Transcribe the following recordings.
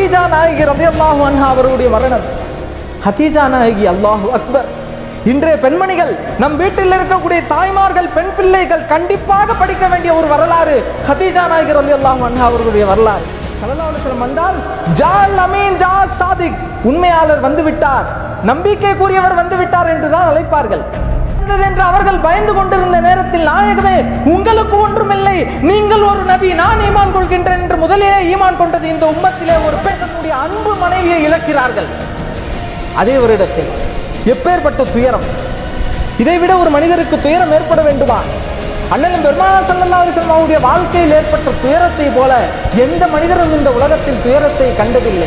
Khadija நாயகி ரலியல்லாஹு அன்ஹா அவருடைய மரணம் ஹதீஜா நாயகி அல்லாஹு அக்பர் இன்றைய பெண்மணிகள் நம் வீட்டில் இருக்கக்கூடிய தாய்மார்கள் பெண் பிள்ளைகள் கண்டிப்பாக படிக்க வேண்டிய ஒரு வரலாறு ஹதீஜா நாயகி ரலியல்லாஹு அன்ஹா அவர்களுடைய வரலாறு ஸல்லல்லாஹு அலைஹி வஸல்லம் வந்தால் ஜால் அமீன் ஜா சாதிக் உண்மையாளர் வந்து விட்டார் நம்பிக்கைக்குரியவர் வந்து விட்டார் என்று தான் அழைப்பார்கள் இருந்தது என்று அவர்கள் பயந்து கொண்டிருந்த நேரத்தில் நாயகமே உங்களுக்கு ஒன்றுமில்லை நீங்கள் ஒரு நபி நான் ஈமான் கொள்கின்றேன் என்று முதலிலே ஈமான் கொண்டது இந்த உம்மத்திலே ஒரு பெண் தன்னுடைய அன்பு மனைவியை இழக்கிறார்கள் அதே ஒரு இடத்தில் எப்பேற்பட்ட துயரம் இதை விட ஒரு மனிதருக்கு துயரம் ஏற்பட வேண்டுமா அண்ணலும் பெருமானா சல்லல்லாஹு அலைஹி வஸல்லம் அவருடைய வாழ்க்கையில் ஏற்பட்ட துயரத்தை போல எந்த மனிதரும் இந்த உலகத்தில் துயரத்தை கண்டதில்லை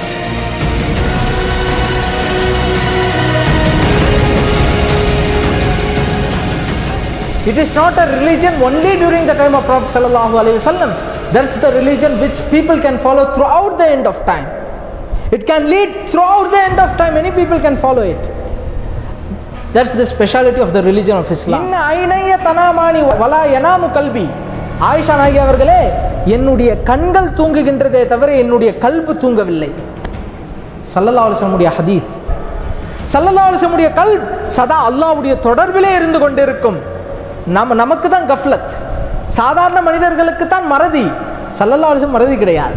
It is not a religion only during the time of Prophet sallallahu alaihi wasallam. That's the religion which people can follow throughout the end of time. It can lead throughout the end of time. Many people can follow it. That's the speciality of the religion of Islam. இன்ன ஐனைய தனாமானி வலா எனாமு கல்வி ஆயிஷா நாயகி அவர்களே என்னுடைய கண்கள் தூங்குகின்றதே தவிர என்னுடைய கல்பு தூங்கவில்லை சல்லல்லா அலுவலமுடைய ஹதீஸ் சல்லல்லா அலுவலமுடைய கல் சதா அல்லாஹ்வுடைய தொடர்பிலே இருந்து கொண்டிருக்கும் நம்ம நமக்கு தான் கஃப்லத் சாதாரண மனிதர்களுக்கு தான் மறதி சல்லல்லா அலுவலம் மறதி கிடையாது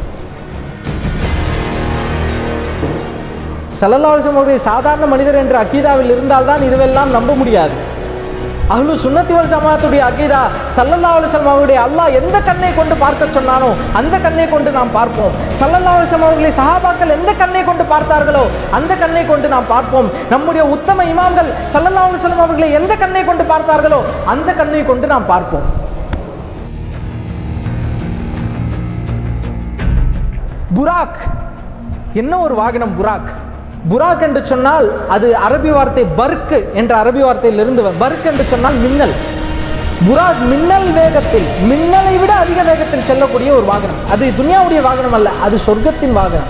சல்லல்லா அலுவலம் அவருடைய சாதாரண மனிதர் என்ற அக்கீதாவில் இருந்தால்தான் இதுவெல்லாம் நம்ப முடியாது அஹ்லு சுன்னத்தி வல் ஜமாத்துடைய அகீதா சல்லல்லா அலுவலம் அவருடைய அல்லாஹ் எந்த கண்ணை கொண்டு பார்க்க சொன்னானோ அந்த கண்ணை கொண்டு நாம் பார்ப்போம் சல்லல்லா அலுவலம் அவர்களை சஹாபாக்கள் எந்த கண்ணை கொண்டு பார்த்தார்களோ அந்த கண்ணை கொண்டு நாம் பார்ப்போம் நம்முடைய உத்தம இமாம்கள் சல்லல்லா அலுவலம் அவர்களை எந்த கண்ணை கொண்டு பார்த்தார்களோ அந்த கண்ணை கொண்டு நாம் பார்ப்போம் புராக் என்ன ஒரு வாகனம் புராக் புராக் என்று சொன்னால் அது அரபி வார்த்தை பர்க் என்ற அரபி வார்த்தையிலிருந்து வ- பர்க் என்று சொன்னால் மின்னல் புராக் மின்னல் வேகத்தில் மின்னலை விட அதிக வேகத்தில் செல்லக்கூடிய ஒரு வாகனம் அது துனியாவுடைய வாகனம் அல்ல அது சொர்க்கத்தின் வாகனம்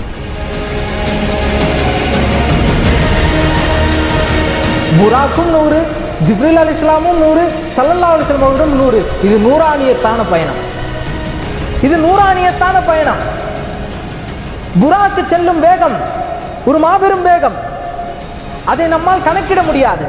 புராக்கும் நூறு ஜிப்ரில் அலி இஸ்லாமும் நூறு சல்லல்லா அலிஸ்லாம் அவர்களும் நூறு இது நூறானியத்தான பயணம் இது நூறானியத்தான பயணம் புராக்கு செல்லும் வேகம் ஒரு மாபெரும் வேகம் அதை நம்மால் கணக்கிட முடியாது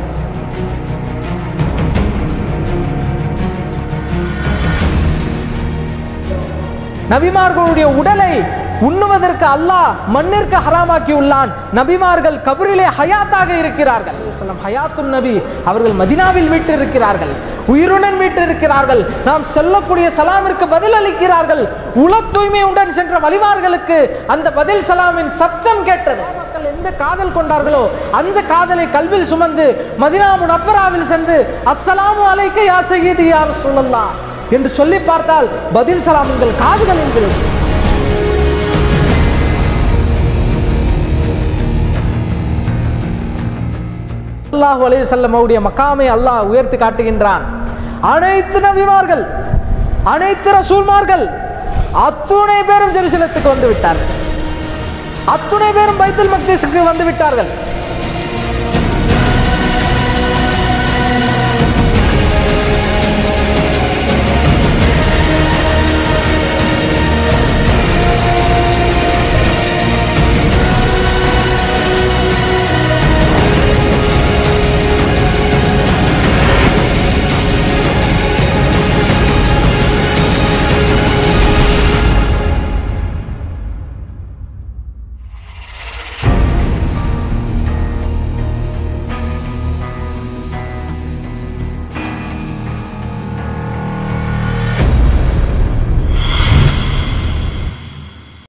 நபிமார்களுடைய உடலை உண்ணுவதற்கு அல்லாஹ் மண்ணிற்கு ஹராமாக்கி உள்ளான் நபிமார்கள் கபரிலே ஹயாத்தாக இருக்கிறார்கள் சொல்லம் ஹயாத்துன் நபி அவர்கள் மதினாவில் வீட்டு இருக்கிறார்கள் உயிருடன் வீட்டு இருக்கிறார்கள் நாம் சொல்லக்கூடிய சலாமிற்கு பதில் அளிக்கிறார்கள் உள தூய்மையுடன் சென்ற வலிமார்களுக்கு அந்த பதில் சலாமின் சப்தம் கேட்டது மக்கள் எந்த காதல் கொண்டார்களோ அந்த காதலை கல்வில் சுமந்து மதினா முனப்பராவில் சென்று அஸ்ஸலாமு அலைக்க யா சையீதி யா ரசூலல்லாஹ் என்று சொல்லி பார்த்தால் பதில் சலாம் உங்கள் காதுகளில் விழும் அல்லாஹ் அலைஹி வஸல்லம் அவருடைய மக்காமை அல்லாஹ் உயர்த்தி காட்டுகின்றான் அனைத்து நபிமார்கள் அனைத்து ரசூல்மார்கள் அத்துணை பேரும் ஜெருசலத்துக்கு வந்து விட்டார்கள் அத்துணை பேரும் பைத்துல் மக்தீஸுக்கு வந்து விட்டார்கள்